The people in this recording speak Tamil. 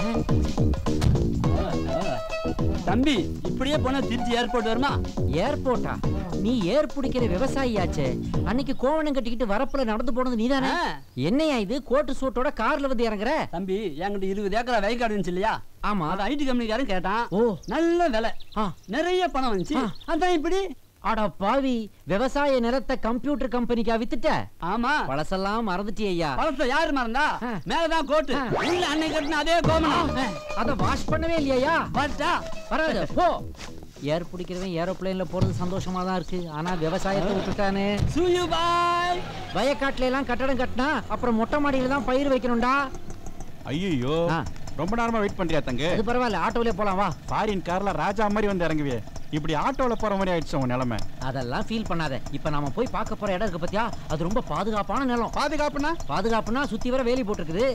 தம்பி இப்படியே போனா திருச்சி ஏர்போர்ட் வருமா ஏர்போர்ட்டா நீ ஏர் பிடிக்கிற விவசாயியாச்சே அன்னைக்கு கோவணம் கட்டிக்கிட்டு வரப்புல நடந்து போனது நீதானே ஆ. என்னையா இது கோட்டு சூட்டோட கார்ல வந்து இறங்குற தம்பி என்கிட்ட இருபது ஏக்கரா வயக்காடு இருந்துச்சு இல்லையா ஆமா அது ஐடி கம்பெனிக்காரன் கேட்டான் ஓ. நல்ல விலை ஆ. நிறைய பணம் வந்துச்சு ஆ. அதான் இப்படி அட பாவி விவசாய நிலத்தை கம்ப்யூட்டர் கம்பெனிக்கா வித்துட்ட ஆமா பழசெல்லாம் மறந்துட்டியா ஐயா பழத்தை யாரு மறந்தா ஆ. மேலதான் கோட்டு ஆ. உள்ள அன்னைக்கு கட்டின அதே கோமணம் அத வாஷ் பண்ணவே இல்லையா பட்டா வராது போ ஏர் பிடிக்கிறவன் ஏரோப்ளேன்ல போறது சந்தோஷமா தான் இருக்கு ஆனா விவசாயத்தை விட்டுட்டானே சூயு பாய் வயக்காட்டுல எல்லாம் கட்டடம் கட்டினா அப்புறம் மொட்டை மாடியில தான் பயிர் வைக்கணும்டா ஐயோ ஆ. ரொம்ப நேரமா வெயிட் பண்றியா தங்க அது பரவாயில்ல ஆட்டோலயே போலாம் வா ஃபாரின் கார்ல ராஜா மாதிரி வந்து இறங்குவியே இப்படி ஆட்டோல போற மாதிரி ஆயிடுச்சு உன் நிலைமை அதெல்லாம் ஃபீல் பண்ணாத இப்ப நாம போய் பார்க்க போற இடம் இருக்கு பாத்தியா அது ரொம்ப பாதுகாப்பான நிலம் பாதுகாப்புனா பாதுகாப்புனா சுத்தி வர வேலி போட்டிருக்குது